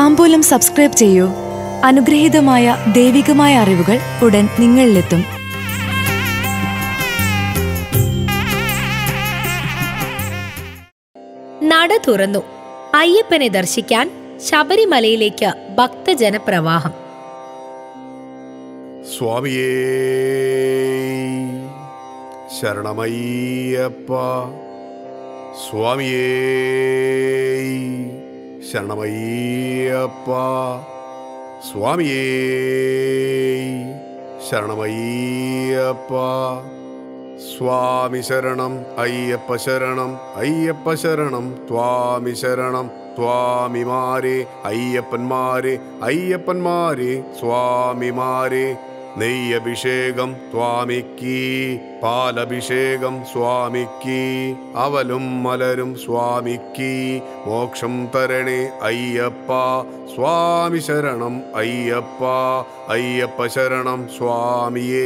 താമ്പൂലം subscribe ചെയ്യൂ അനുഗ്രഹീതമായ ദൈവികമായ അറിവുകൾ ഉടൻ നിങ്ങളിലെത്തും നട തുറന്നു അയ്യപ്പനെ ദർശിക്കാൻ ശബരിമലയിലേക്ക് ഭക്തജനപ്രവാഹം സ്വാമിയേ ശരണമയ്യപ്പ സ്വാമിയേ ശരണമയ്യപ്പ സ്വാമിയേ ശരണമയ്യപ്പ സ്വാമി ശരണം അയ്യപ്പ ശരണം അയ്യപ്പ ശരണം ത്വാമി ശരണം സ്വാമിമാരെ അയ്യപ്പന്മാരെ അയ്യപ്പന്മാരെ സ്വാമിമാരെ നെയ്യഭിഷേകം സ്വാമിക്ക് പാലഭിഷേകം സ്വാമിക്ക് അവലും മലരും സ്വാമിക്ക് മോക്ഷം തരണേ അയ്യപ്പ സ്വാമി ശരണം അയ്യപ്പ അയ്യപ്പ ശരണം സ്വാമിയേ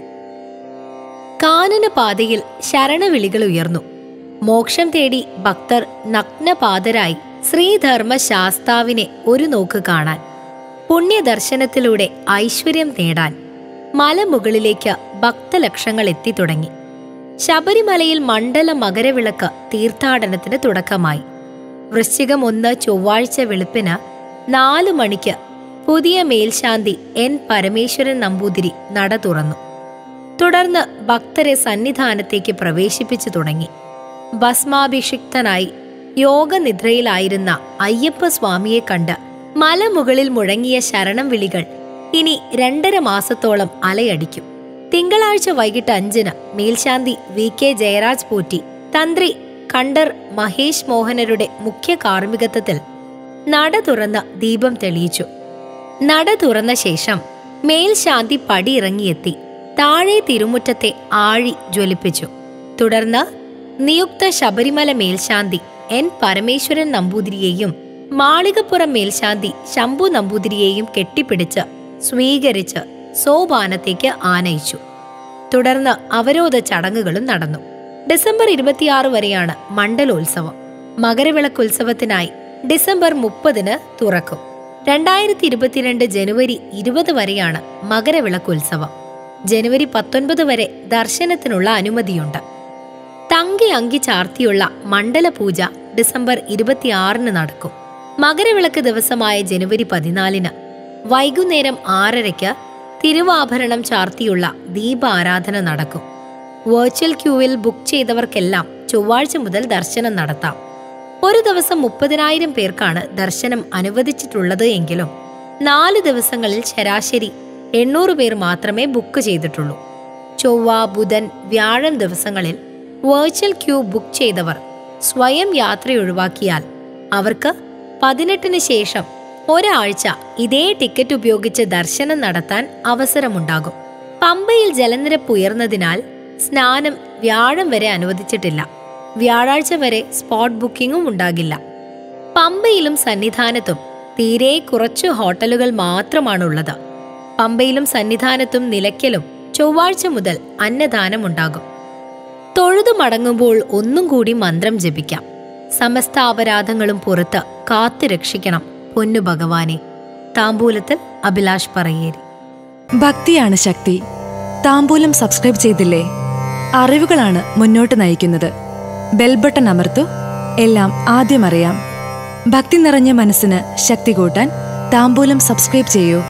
കാനനപാതയിൽ ശരണവിളികൾ ഉയർന്നു മോക്ഷം തേടി ഭക്തർ നഗ്നപാതരായി ശ്രീധർമ്മ ശാസ്താവിനെ ഒരു നോക്ക് കാണാൻ പുണ്യദർശനത്തിലൂടെ ഐശ്വര്യം നേടാൻ മലമുകളിലേക്ക് ഭക്തലക്ഷങ്ങൾ എത്തിത്തുടങ്ങി ശബരിമലയിൽ മണ്ഡല മകരവിളക്ക് തീർത്ഥാടനത്തിന് തുടക്കമായി വൃശ്ചികം ഒന്ന് ചൊവ്വാഴ്ച വെളുപ്പിന് നാലു മണിക്ക് പുതിയ മേൽശാന്തി എൻ പരമേശ്വരൻ നമ്പൂതിരി നട തുറന്നു തുടർന്ന് ഭക്തരെ സന്നിധാനത്തേക്ക് പ്രവേശിപ്പിച്ചു തുടങ്ങി ഭസ്മാഭിഷിക്തനായി യോഗനിദ്രയിലായിരുന്ന അയ്യപ്പ സ്വാമിയെ കണ്ട് മലമുകളിൽ മുഴങ്ങിയ ശരണം വിളികൾ ഇനി രണ്ടര മാസത്തോളം അലയടിക്കും തിങ്കളാഴ്ച വൈകിട്ട് അഞ്ചിന് മേൽശാന്തി വി കെ ജയരാജ് പോറ്റി തന്ത്രി കണ്ടർ മഹേഷ് മോഹനരുടെ മുഖ്യ കാർമ്മികത്വത്തിൽ നട തുറന്ന് ദീപം തെളിയിച്ചു നട തുറന്ന ശേഷം മേൽശാന്തി പടിയിറങ്ങിയെത്തി താഴെ തിരുമുറ്റത്തെ ആഴി ജ്വലിപ്പിച്ചു തുടർന്ന് നിയുക്ത ശബരിമല മേൽശാന്തി എൻ പരമേശ്വരൻ നമ്പൂതിരിയെയും മാളികപ്പുറം മേൽശാന്തി ശംഭു നമ്പൂതിരിയെയും കെട്ടിപ്പിടിച്ച് സ്വീകരിച്ച് സോപാനത്തേക്ക് ആനയിച്ചു തുടർന്ന് അവരോധ ചടങ്ങുകളും നടന്നു ഡിസംബർ ഇരുപത്തിയാറ് വരെയാണ് മണ്ഡലോത്സവം മകരവിളക്കുത്സവത്തിനായി ഡിസംബർ മുപ്പതിന് തുറക്കും രണ്ടായിരത്തി ഇരുപത്തിരണ്ട് ജനുവരി ഇരുപത് വരെയാണ് മകരവിളക്കുത്സവം ജനുവരി പത്തൊൻപത് വരെ ദർശനത്തിനുള്ള അനുമതിയുണ്ട് തങ്കി അങ്കി ചാർത്തിയുള്ള മണ്ഡലപൂജ ഡിസംബർ ഇരുപത്തിയാറിന് നടക്കും മകരവിളക്ക് ദിവസമായ ജനുവരി പതിനാലിന് വൈകുന്നേരം ആറരയ്ക്ക് തിരുവാഭരണം ചാർത്തിയുള്ള ദീപാരാധന നടക്കും വെർച്വൽ ക്യൂവിൽ ബുക്ക് ചെയ്തവർക്കെല്ലാം ചൊവ്വാഴ്ച മുതൽ ദർശനം നടത്താം ഒരു ദിവസം മുപ്പതിനായിരം പേർക്കാണ് ദർശനം അനുവദിച്ചിട്ടുള്ളത് എങ്കിലും നാല് ദിവസങ്ങളിൽ ശരാശരി എണ്ണൂറ് പേർ മാത്രമേ ബുക്ക് ചെയ്തിട്ടുള്ളൂ ചൊവ്വ ബുധൻ വ്യാഴം ദിവസങ്ങളിൽ വെർച്വൽ ക്യൂ ബുക്ക് ചെയ്തവർ സ്വയം യാത്ര ഒഴിവാക്കിയാൽ അവർക്ക് പതിനെട്ടിന് ശേഷം ഒരാഴ്ച ഇതേ ടിക്കറ്റ് ഉപയോഗിച്ച് ദർശനം നടത്താൻ അവസരമുണ്ടാകും പമ്പയിൽ ജലനിരപ്പ് ഉയർന്നതിനാൽ സ്നാനം വ്യാഴം വരെ അനുവദിച്ചിട്ടില്ല വ്യാഴാഴ്ച വരെ സ്പോട്ട് ബുക്കിംഗും ഉണ്ടാകില്ല പമ്പയിലും സന്നിധാനത്തും തീരെ കുറച്ചു ഹോട്ടലുകൾ മാത്രമാണുള്ളത് പമ്പയിലും സന്നിധാനത്തും നിലയ്ക്കലും ചൊവ്വാഴ്ച മുതൽ അന്നദാനമുണ്ടാകും തൊഴുതു മടങ്ങുമ്പോൾ ഒന്നും കൂടി മന്ത്രം ജപിക്കാം സമസ്ത അപരാധങ്ങളും പുറത്ത് കാത്തു രക്ഷിക്കണം പൊന്നു ഭഗവാനെ താമ്പൂലത്തിൽ അഭിലാഷ് പറയേരി ഭക്തിയാണ് ശക്തി താമ്പൂലം സബ്സ്ക്രൈബ് ചെയ്തില്ലേ അറിവുകളാണ് മുന്നോട്ട് നയിക്കുന്നത് ബെൽബട്ടൺ അമർത്തു എല്ലാം ആദ്യം അറിയാം ഭക്തി നിറഞ്ഞ മനസ്സിന് ശക്തി കൂട്ടാൻ താമ്പൂലം സബ്സ്ക്രൈബ് ചെയ്യൂ